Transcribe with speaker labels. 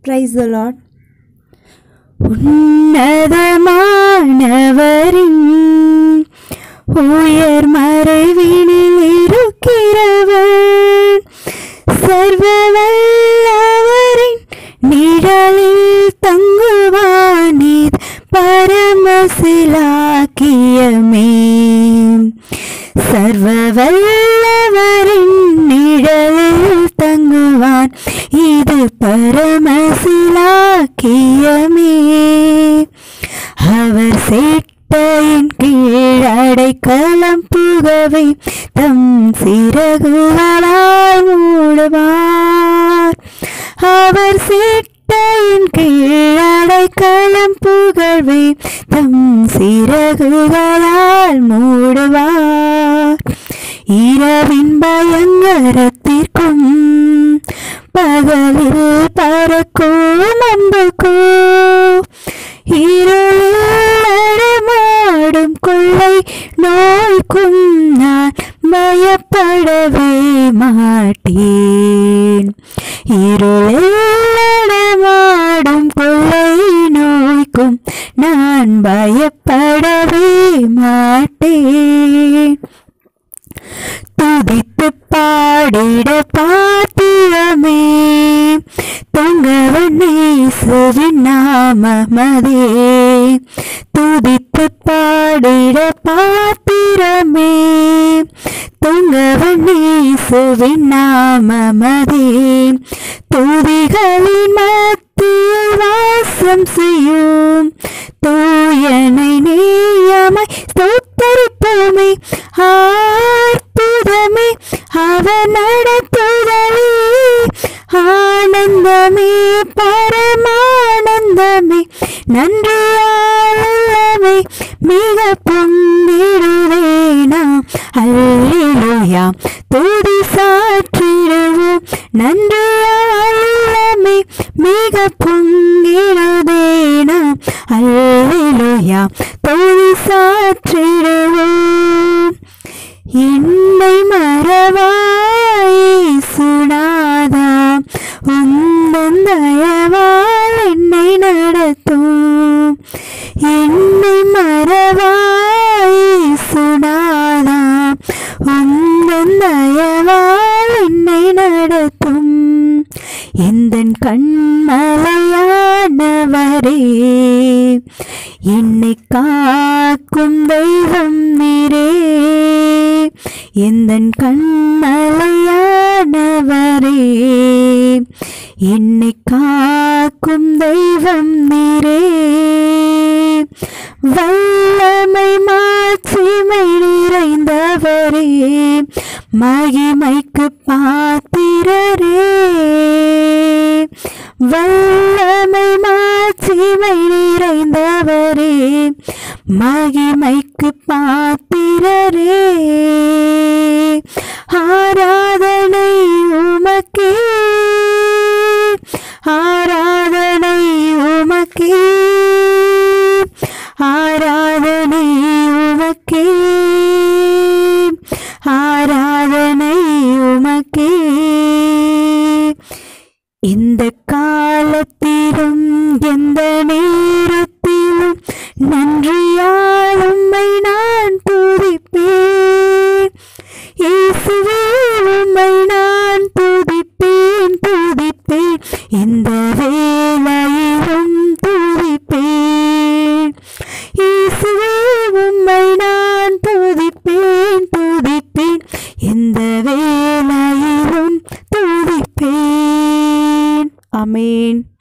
Speaker 1: price Lord உன்னதமானவரின் உயர் மறைவினில் இருக்கிறவன் சர்வ வல்லவரின் நிழலில் தங்குவானீர் பரமசிலாக்கியமே சர்வ வல்லவரின் நிழலில் தங்குவான் இது பரமசிலாக்கியமே அவர் சேட்டையின் கீழ் அடைக்கலம் புகவை தம் சிறகுகளால் மூடுவார் அவர் சேட்டையின் கீழ் அடைக்கலம் புகழ்வை தம் சிறகுகளால் மூடுவார் இரவின் பயங்கரத்திற்கும் பகலில் பறக்கும் அம்புக்கோ இருளில் நடமாடும் கொள்ளை நோய்க்கும் நான் பயப்படவே மாட்டேன் இருளில் நடமாடும் கொள்ளை நோய்க்கும் நான் பயப்படவே மாட்டேன் துதித்து பாடிட பாத்திரமே தொங்கவனேசுவின் நாமமதே துதித்து பாடிட பாத்திரமே தொங்கவனேசுவின் நாமமதே துதிகளின் மத்தியில் வாசம் செய்யும் தூயனை நீயமை ஸ்தோத்தரிப்போமே ஆற்புதமே அவன் நடத்துதலே ஆனந்தமே பரமானந்தமே நன்றியாளமே மிக பொங்கிடுவேனா அல்லேலூயா துதி சாற்றிடுவோம் நன்றியாளமே மிக பொங்கிடுவேனா அல்லேலூயா துதி சாற்றிடுவோம் என்னை மறவாய் சுனாதா உந்தன் தயவால் என்னை நடத்தும் என்னை மறவாய் சுனாதா உந்தன் தயவால் என்னை நடத்தும் எந்தன் கண்மலையானவரே என்னை காக்கும் தெய்வம் நீரே எந்தன் கண்மலையானவரே என்னை காக்கும் தெய்வம் நீரே வல்லமை மாட்சிமை நிறைந்தவரே மகிமைக்கு பாத்திரரே வல்லமை மாட்சிமை நிறைந்தவரே மகிமைக்கு பாத்திரரே ஆராதனை உமக்கே ஆராதனை உமக்கே ஆராதனை உமக்கே ஆராதனை உமக்கே இந்த காலத்திலும் எந்த நேரத்திலும் நன்றியால் உம்மை நான் துதிப்பேன் இயேசுவே உம்மை நான் துதிப்பேன் துதிப்பேன் இந்த வேளையிலும் துதிப்பேன் இயேசுவே உம்மை நான் துதிப்பேன் துதிப்பேன் இந்த வேளையிலும் துதிப்பேன் அமேன்